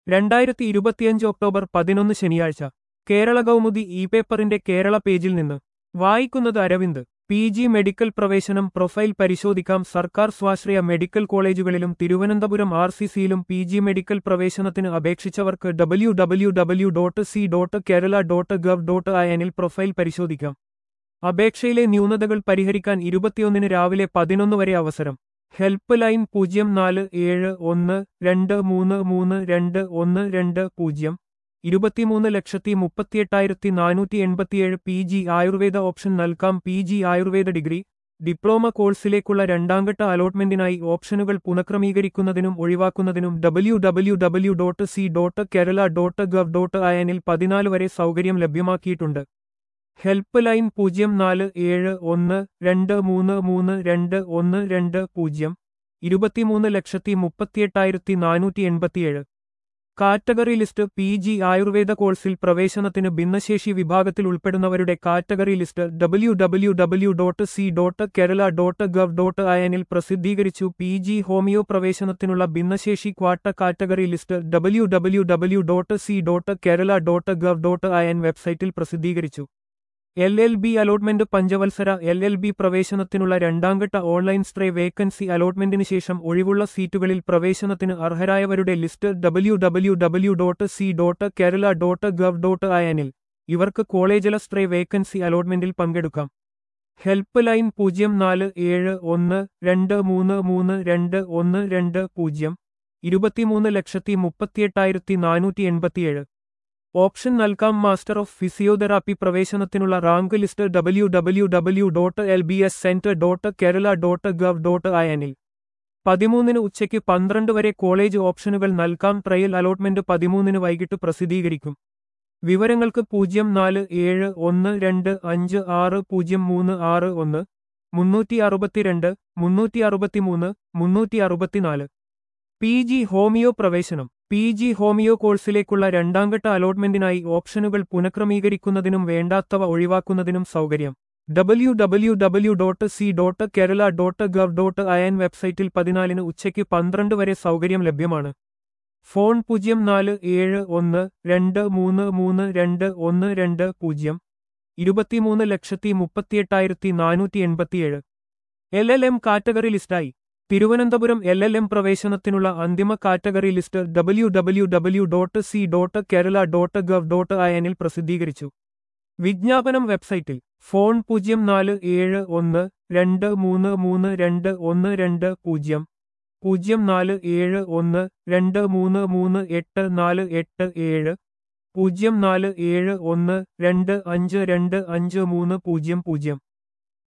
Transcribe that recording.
രണ്ടായിരത്തി ഇരുപത്തിയഞ്ച് ഒക്ടോബർ പതിനൊന്ന് ശനിയാഴ്ച കേരള കൗമുദി ഇ പേപ്പറിന്റെ കേരള പേജിൽ നിന്ന് വായിക്കുന്നത് അരവിന്ദ് പി ജി മെഡിക്കൽ പ്രവേശനം പ്രൊഫൈൽ പരിശോധിക്കാം സർക്കാർ സ്വാശ്രയ മെഡിക്കൽ കോളേജുകളിലും തിരുവനന്തപുരം ആർ സി സിയിലും പി ജി മെഡിക്കൽ പ്രവേശനത്തിന് അപേക്ഷിച്ചവർക്ക് W W W dot C dot Kerala dot gov dot I profile പരിശോധിക്കാം അപേക്ഷയിലെ ന്യൂനതകൾ പരിഹരിക്കാൻ ഇരുപത്തിയൊന്നിന് രാവിലെ പതിനൊന്ന് വരെ അവസരം ഹെൽപ്പ് ലൈൻ പൂജ്യം നാല് ഏഴ് ഒന്ന് രണ്ട് മൂന്ന് മൂന്ന് രണ്ട് ഒന്ന് രണ്ട് പൂജ്യം ഇരുപത്തിമൂന്ന് ലക്ഷത്തി മുപ്പത്തിയെട്ടായിരത്തി നാനൂറ്റി എൺപത്തിയേഴ് പി ജി ആയുർവേദ ഓപ്ഷൻ നൽകാം P G Ayurveda degree diploma കോഴ്സിലേക്കുള്ള രണ്ടാംഘട്ട അലോട്ട്മെന്റിനായി ഓപ്ഷനുകൾ പുനഃക്രമീകരിക്കുന്നതിനും ഒഴിവാക്കുന്നതിനും W W W dot C dot Kerala dot gov dot I പതിനാല് വരെ സൗകര്യം ലഭ്യമാക്കിയിട്ടുണ്ട് ഹെൽപ്പ് ലൈൻ പൂജ്യം നാല് ഏഴ് ഒന്ന് രണ്ട് മൂന്ന് മൂന്ന് രണ്ട് ഒന്ന് രണ്ട് പൂജ്യം ഇരുപത്തിമൂന്ന് ലക്ഷത്തി മുപ്പത്തിയെട്ടായിരത്തി നാനൂറ്റി എൺപത്തിയേഴ് category list P G Ayurveda കോഴ്സിൽ പ്രവേശനത്തിന് ഭിന്നശേഷി വിഭാഗത്തിൽ ഉൾപ്പെടുന്നവരുടെ category list W W W dot C dot Kerala dot gov dot I പ്രസിദ്ധീകരിച്ചു പി ജി ഹോമിയോ പ്രവേശനത്തിനുള്ള ഭിന്നശേഷി quota category list W W W dot C dot Kerala dot gov dot I വെബ്സൈറ്റിൽ പ്രസിദ്ധീകരിച്ചു എൽ എൽ ബി അലോട്ട്മെന്റ് പഞ്ചവത്സര L L B പ്രവേശനത്തിനുള്ള രണ്ടാംഘട്ട online stray vacancy അലോട്ട്മെന്റിന് ശേഷം ഒഴിവുള്ള സീറ്റുകളിൽ പ്രവേശനത്തിന് അർഹരായവരുടെ list W W W dot C dot Kerala dot gov dot I ഇവർക്ക് കോളേജില സ്ട്രേ വേക്കൻസി അലോട്ട്മെന്റിൽ പങ്കെടുക്കാം ഹെൽപ്പ് ലൈൻ പൂജ്യം നാല് ഏഴ് ഒന്ന് രണ്ട് മൂന്ന് മൂന്ന് രണ്ട് ഒന്ന് രണ്ട് പൂജ്യം ഇരുപത്തിമൂന്ന് ലക്ഷത്തി മുപ്പത്തിയെട്ടായിരത്തി നാനൂറ്റി എൺപത്തിയേഴ് ഓപ്ഷൻ നൽകാം മാസ്റ്റർ ഓഫ് ഫിസിയോതെറാപ്പി പ്രവേശനത്തിനുള്ള rank list W W W dot L B S centre dot Kerala dot gov dot I എനിൽ പതിമൂന്നിന് ഉച്ചയ്ക്ക് പന്ത്രണ്ട് വരെ കോളേജ് ഓപ്ഷനുകൾ നൽകാം ട്രയൽ അലോട്ട്മെന്റ് പതിമൂന്നിന് വൈകിട്ട് പ്രസിദ്ധീകരിക്കും വിവരങ്ങൾക്ക് പൂജ്യം നാല് ഏഴ് ഒന്ന് രണ്ട് അഞ്ച് ആറ് പൂജ്യം മൂന്ന് ആറ് ഒന്ന് മുന്നൂറ്റി അറുപത്തിരണ്ട് മുന്നൂറ്റി അറുപത്തിമൂന്ന് മുന്നൂറ്റി അറുപത്തിനാല് പി ജി ഹോമിയോ പ്രവേശനം പി ജി ഹോമിയോ കോഴ്സിലേക്കുള്ള രണ്ടാംഘട്ട അലോട്ട്മെന്റിനായി ഓപ്ഷനുകൾ പുനഃക്രമീകരിക്കുന്നതിനും വേണ്ടാത്തവ ഒഴിവാക്കുന്നതിനും സൗകര്യം W W W dot C dot Kerala dot gov dot I N വെബ്സൈറ്റിൽ പതിനാലിന് ഉച്ചയ്ക്ക് പന്ത്രണ്ട് വരെ സൗകര്യം ലഭ്യമാണ് ഫോൺ പൂജ്യം നാല് ഏഴ് ഒന്ന് രണ്ട് മൂന്ന് മൂന്ന് രണ്ട് ഒന്ന് രണ്ട് പൂജ്യം ഇരുപത്തിമൂന്ന് ലക്ഷത്തി മുപ്പത്തിയെട്ടായിരത്തി നാനൂറ്റി എൺപത്തിയേഴ് എൽ എൽ എം കാറ്റഗറി ലിസ്റ്റായി തിരുവനന്തപുരം എൽ എൽ എം പ്രവേശനത്തിനുള്ള അന്തിമ category list W W W dot C dot Kerala dot gov dot I എനിൽ പ്രസിദ്ധീകരിച്ചു വിജ്ഞാപനം വെബ്സൈറ്റിൽ ഫോൺ പൂജ്യം നാല് ഏഴ് ഒന്ന് രണ്ട് മൂന്ന് മൂന്ന് രണ്ട് ഒന്ന് രണ്ട് പൂജ്യം പൂജ്യം നാല് ഏഴ് ഒന്ന് രണ്ട് മൂന്ന് മൂന്ന് എട്ട് നാല് എട്ട് ഏഴ് പൂജ്യം നാല് ഏഴ് ഒന്ന് രണ്ട് അഞ്ച് രണ്ട് അഞ്ച് മൂന്ന് പൂജ്യം പൂജ്യം